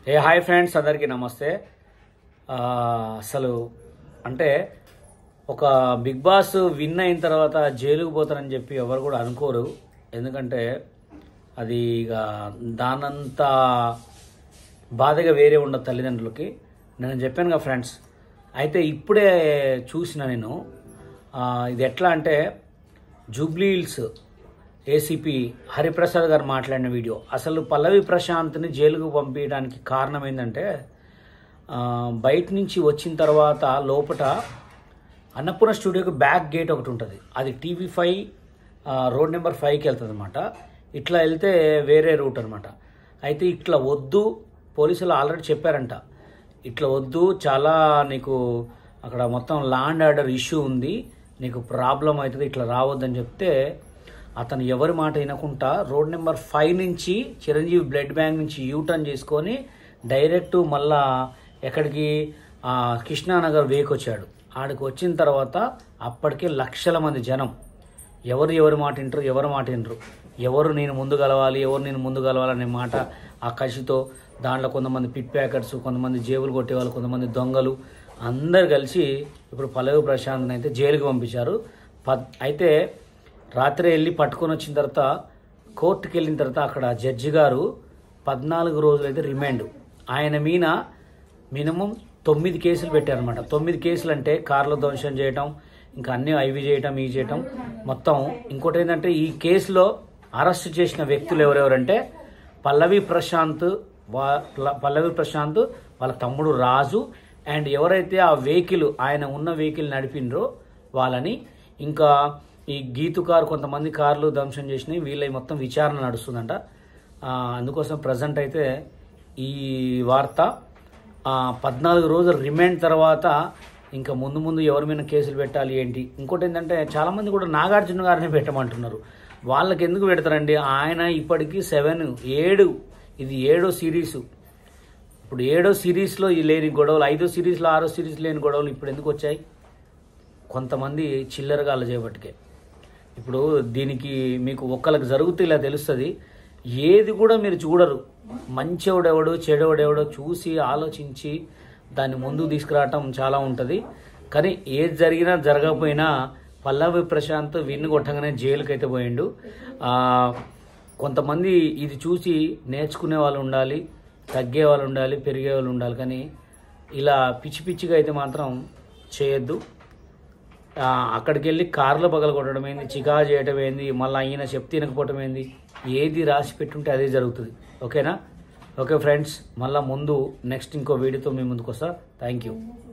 ఏ hi friends అందరికీ నమస్తే ఆ, అసలు అంటే ఒక బిగ్ బాస్ విన్ అయిన తర్వాత జైలుకు పోతారని చెప్పి ఎవరు కూడా అనుకోరు ఎందుకంటే అది ఇక దానంత బాధగా వేరే ఉండదు తల్లిదండ్రులకి నేను చెప్పాను కదా ఫ్రెండ్స్ అయితే ఇప్పుడే చూసిన నేను ఆ, ఇది ఎట్లా అంటే జూబ్లీ హిల్స్ ఏసీపీ హరిప్రసాద్ గారు మాట్లాడిన వీడియో అసలు పల్లవి ప్రశాంత్ని జైలుకు పంపించడానికి కారణం ఏంటంటే ఆ, బయట నుంచి వచ్చిన తర్వాత లోపట అన్నపూర్ణ స్టూడియోకి బ్యాక్ గేట్ ఒకటి ఉంటుంది అది టీవీ ఫైవ్ రోడ్ నెంబర్ ఫైవ్కి వెళ్తుంది అనమాట ఇట్లా వెళ్తే వేరే రూట్ అనమాట అయితే ఇట్లా వద్దు పోలీసులు ఆల్రెడీ చెప్పారంట ఇట్లా వద్దు చాలా నీకు అక్కడ మొత్తం ల్యాండ్ ఆర్డర్ ఇష్యూ ఉంది నీకు ప్రాబ్లం అవుతుంది ఇట్లా రావద్దని చెప్తే అతను ఎవరి మాట వినకుండా రోడ్ నెంబర్ ఫైవ్ నుంచి చిరంజీవి బ్లడ్ బ్యాంక్ నుంచి యూటర్న్ చేసుకొని డైరెక్ట్ మళ్ళా ఎక్కడికి ఆ, కృష్ణానగర్ వేకి వచ్చాడు ఆడికి వచ్చిన తర్వాత అప్పటికే లక్షల మంది జనం ఎవరు ఎవరి మాట వింటారు ఎవరి మాట వినరు ఎవరు నేను ముందు గలవాలి ఎవరు నేను ముందు గలవాలనే మాట ఆ కసితో దాంట్లో కొంతమంది పిట్ ప్యాకెట్స్ కొంతమంది జేబులు కొట్టేవాళ్ళు కొంతమంది దొంగలు అందరు కలిసి ఇప్పుడు పల్లవి ప్రశాంత్ని అయితే జైలుకి పంపించారు పద్ అయితే రాత్రి వెళ్ళి పట్టుకొని వచ్చిన తర్వాత కోర్టుకి వెళ్ళిన తర్వాత అక్కడ జడ్జి గారు పద్నాలుగు రోజులైతే రిమాండ్ ఆయన మీద మినిమం తొమ్మిది కేసులు పెట్టారనమాట తొమ్మిది కేసులు అంటే కార్లో ధ్వంసం చేయటం ఇంకా అన్ని ఐవి చేయటం ఇవి చేయటం మొత్తం ఇంకోటి ఏంటంటే ఈ కేసులో అరెస్ట్ చేసిన వ్యక్తులు ఎవరెవరంటే పల్లవి ప్రశాంత్ వా- పల్ల- పల్లవి ప్రశాంత్ వాళ్ళ తమ్ముడు రాజు అండ్ ఎవరైతే ఆ వెహికల్ ఆయన ఉన్న వెహికల్ నడిపిండ్రో వాళ్ళని ఇంకా ఈ గీతు కారు కొంతమంది కార్లు ధ్వంసం చేసినాయి వీళ్ళ మొత్తం విచారణ నడుస్తుందంట ఆ, అందుకోసం ప్రజెంట్ అయితే ఈ వార్త ఆ, పద్నాలుగు రోజులు రిమాండ్ తర్వాత ఇంకా ముందు ముందు ఎవరి మీద కేసులు పెట్టాలి ఏంటి ఇంకోటి ఏంటంటే చాలామంది కూడా నాగార్జున గారిని పెట్టమంటున్నారు వాళ్ళకి ఎందుకు పెడతారండి ఆయన ఇప్పటికీ సెవెన్ ఏడు ఇది ఏడో సిరీసు ఇప్పుడు ఏడో సిరీస్లో ఈ లేని గొడవలు ఐదో సిరీస్లో ఆరో సిరీస్ లేని గొడవలు ఇప్పుడు ఎందుకు వచ్చాయి కొంతమంది చిల్లరగా చేయబట్టుకే ఇప్పుడు దీనికి మీకు ఒక్కరికి జరుగుతే ఇలా తెలుస్తుంది ఏది కూడా మీరు చూడరు మంచివాడెవడు చెడవడెవడో చూసి ఆలోచించి దాన్ని ముందుకు తీసుకురావటం చాలా ఉంటుంది కానీ ఏది జరిగినా జరగకపోయినా పల్లవి ప్రశాంత్ విన్ను కొట్టగానే జైలుకి అయితే పోయిండు ఆ, కొంతమంది ఇది చూసి నేర్చుకునే వాళ్ళు ఉండాలి తగ్గే వాళ్ళు ఉండాలి పెరిగే వాళ్ళు ఉండాలి కానీ ఇలా పిచ్చి పిచ్చిగా అయితే మాత్రం చేయొద్దు ఆ, అక్కడికి వెళ్ళి కార్లో పగల కొట్టడం ఏంది చికా చేయడం ఏంది మళ్ళీ అయిన చెప్తే తినకపోవటం ఏంది ఏది రాసి పెట్టుంటే అదే జరుగుతుంది ఓకేనా ఓకే ఫ్రెండ్స్ మళ్ళీ ముందు నెక్స్ట్ ఇంకో వీడియోతో మీ ముందుకు వస్తా థ్యాంక్ యూ